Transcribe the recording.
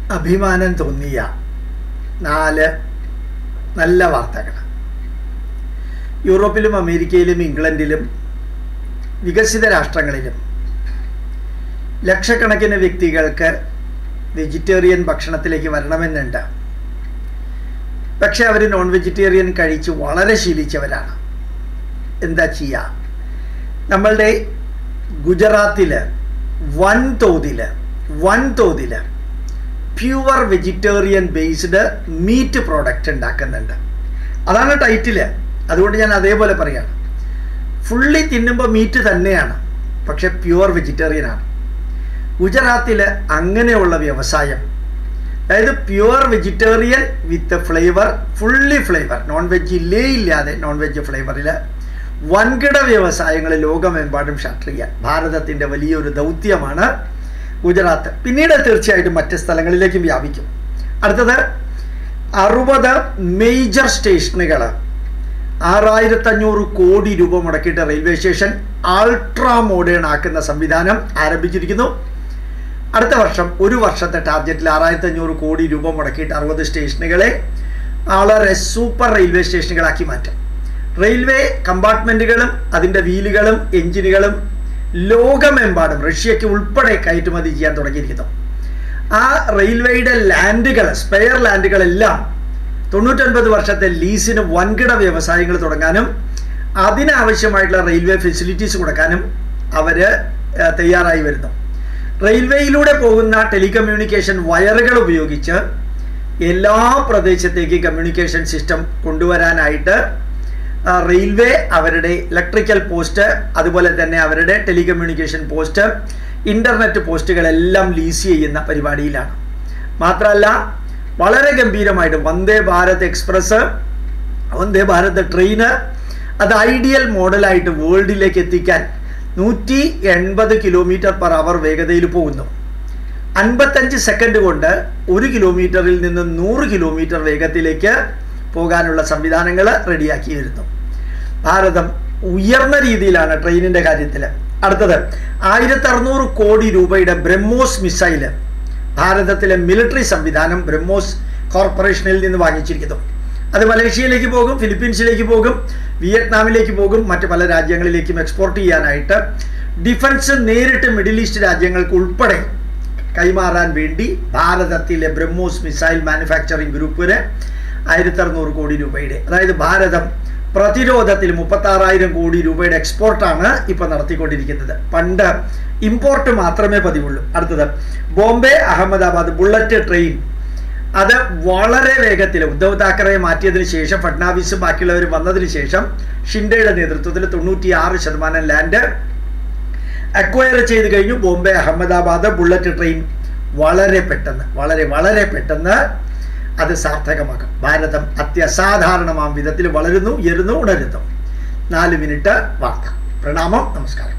അഭിമാനം തോന്നിയ നാല് നല്ല വാർത്തകൾ യൂറോപ്പിലും അമേരിക്കയിലും ഇംഗ്ലണ്ടിലും വികസിത രാഷ്ട്രങ്ങളിലും ലക്ഷക്കണക്കിന് വ്യക്തികൾക്ക് വെജിറ്റേറിയൻ ഭക്ഷണത്തിലേക്ക് വരണമെന്നുണ്ട് പക്ഷെ അവർ നോൺ വെജിറ്റേറിയൻ കഴിച്ച് വളരെ ശീലിച്ചവരാണ് എന്താ ചെയ്യുക നമ്മളുടെ ഗുജറാത്തിൽ വൻ തോതിൽ വൻ തോതിൽ pure vegetarian based meat product ഉണ്ടാക്കുന്നുണ്ട് അതാണ് ടൈറ്റിൽ അതുകൊണ്ട് ഞാൻ അതേപോലെ പറയാണ് ഫുള്ളി തിന്നുമ്പോൾ മീറ്റ് തന്നെയാണ് പക്ഷെ പ്യുവർ വെജിറ്റേറിയൻ ആണ് ഗുജറാത്തിൽ അങ്ങനെയുള്ള വ്യവസായം അതായത് pure vegetarian with flavour fully flavour non veg ഇല്ലേ ഇല്ലാതെ നോൺ വെജ് ഫ്ലേവറിൽ വൻകിട വ്യവസായങ്ങൾ ലോകമെമ്പാടും ഷട്ടർ ചെയ്യാൻ ഭാരതത്തിൻ്റെ വലിയൊരു ദൗത്യമാണ് ഗുജറാത്ത് പിന്നീട് തീർച്ചയായിട്ടും മറ്റ് സ്ഥലങ്ങളിലേക്കും വ്യാപിക്കും അടുത്തത് അറുപത് മേജർ സ്റ്റേഷനുകൾ ആറായിരത്തഞ്ഞൂറ് കോടി രൂപ മുടക്കിയിട്ട് റെയിൽവേ സ്റ്റേഷൻ അൾട്രാ മോഡേൺ ആക്കുന്ന സംവിധാനം ആരംഭിച്ചിരിക്കുന്നു അടുത്ത വർഷം ഒരു വർഷത്തെ ടാർഗറ്റിൽ ആറായിരത്തി അഞ്ഞൂറ് കോടി രൂപ മുടക്കിയിട്ട് അറുപത് സ്റ്റേഷനുകളെ വളരെ സൂപ്പർ റെയിൽവേ സ്റ്റേഷനുകളാക്കി മാറ്റും റെയിൽവേ കമ്പാർട്ട്മെൻറ്റുകളും അതിൻ്റെ വീലുകളും എഞ്ചിനുകളും ലോകമെമ്പാടും റഷ്യയ്ക്ക് ഉൾപ്പെടെ കയറ്റുമതി ചെയ്യാൻ തുടങ്ങിയിരിക്കുന്നു ആ റെയിൽവേയുടെ ലാൻഡുകൾ സ്പെയർ ലാൻഡുകളെല്ലാം തൊണ്ണൂറ്റൊൻപത് വർഷത്തെ ലീസിന് വൻകിട വ്യവസായങ്ങൾ തുടങ്ങാനും അതിനാവശ്യമായിട്ടുള്ള റെയിൽവേ ഫെസിലിറ്റീസ് കൊടുക്കാനും അവർ തയ്യാറായി വരുന്നു റെയിൽവേയിലൂടെ പോകുന്ന ടെലികമ്മ്യൂണിക്കേഷൻ വയറുകൾ ഉപയോഗിച്ച് എല്ലാ പ്രദേശത്തേക്കും കമ്മ്യൂണിക്കേഷൻ സിസ്റ്റം കൊണ്ടുവരാനായിട്ട് റെയിൽവേ അവരുടെ ഇലക്ട്രിക്കൽ പോസ്റ്റ് അതുപോലെ തന്നെ അവരുടെ ടെലികമ്മ്യൂണിക്കേഷൻ പോസ്റ്റ് ഇൻ്റർനെറ്റ് പോസ്റ്റുകളെല്ലാം ലീസ് ചെയ്യുന്ന പരിപാടിയിലാണ് മാത്രമല്ല വളരെ ഗംഭീരമായിട്ട് വന്ദേ ഭാരത് എക്സ്പ്രസ് വന്ദേ ഭാരത് ട്രെയിന് അത് ഐഡിയൽ മോഡലായിട്ട് വേൾഡിലേക്ക് എത്തിക്കാൻ നൂറ്റി എൺപത് കിലോമീറ്റർ പെർ അവർ വേഗതയിൽ പോകുന്നു അൻപത്തഞ്ച് സെക്കൻഡ് കൊണ്ട് ഒരു കിലോമീറ്ററിൽ നിന്ന് നൂറ് കിലോമീറ്റർ വേഗത്തിലേക്ക് പോകാനുള്ള സംവിധാനങ്ങൾ റെഡിയാക്കി വരുന്നു ഭാരതം ഉയർന്ന രീതിയിലാണ് ട്രെയിനിൻ്റെ കാര്യത്തിൽ അടുത്തത് ആയിരത്തി അറുന്നൂറ് കോടി രൂപയുടെ ബ്രഹ്മോസ് മിസൈല് ഭാരതത്തിലെ മിലിറ്ററി സംവിധാനം ബ്രഹ്മോസ് കോർപ്പറേഷനിൽ നിന്ന് വാങ്ങിച്ചിരിക്കുന്നു അത് മലേഷ്യയിലേക്ക് പോകും ഫിലിപ്പീൻസിലേക്ക് പോകും വിയറ്റ്നാമിലേക്ക് പോകും മറ്റ് പല രാജ്യങ്ങളിലേക്കും എക്സ്പോർട്ട് ചെയ്യാനായിട്ട് ഡിഫൻസ് നേരിട്ട് മിഡിൽ ഈസ്റ്റ് രാജ്യങ്ങൾക്ക് ഉൾപ്പെടെ കൈമാറാൻ വേണ്ടി ഭാരതത്തിലെ ബ്രഹ്മോസ് മിസൈൽ മാനുഫാക്ചറിംഗ് ഗ്രൂപ്പിന് ആയിരത്തി അറുന്നൂറ് കോടി രൂപയുടെ അതായത് ഭാരതം പ്രതിരോധത്തിൽ മുപ്പത്താറായിരം കോടി രൂപയുടെ എക്സ്പോർട്ടാണ് ഇപ്പോൾ നടത്തിക്കൊണ്ടിരിക്കുന്നത് പണ്ട് ഇമ്പോർട്ട് മാത്രമേ പതിവുള്ളൂ അടുത്തത് ബോംബെ അഹമ്മദാബാദ് ബുള്ളറ്റ് ട്രെയിൻ അത് വളരെ വേഗത്തിൽ ഉദ്ധവ് താക്കറയെ മാറ്റിയതിന് ശേഷം ഫഡ്നാവിസ് ബാക്കിയുള്ളവർ വന്നതിന് ശേഷം ഷിൻഡയുടെ നേതൃത്വത്തിൽ തൊണ്ണൂറ്റി ആറ് ശതമാനം ലാൻഡ് അക്വയർ ചെയ്ത് കഴിഞ്ഞു ബോംബെ അഹമ്മദാബാദ് ബുള്ളറ്റ് ട്രെയിൻ വളരെ പെട്ടെന്ന് വളരെ വളരെ പെട്ടെന്ന് അത് സാർത്ഥകമാക്കും ഭാരതം അത്യസാധാരണമാം വിധത്തിൽ വളരുന്നു ഉയരുന്നു ഉണരുന്നു നാല് മിനിറ്റ് വാർത്ത പ്രണാമം നമസ്കാരം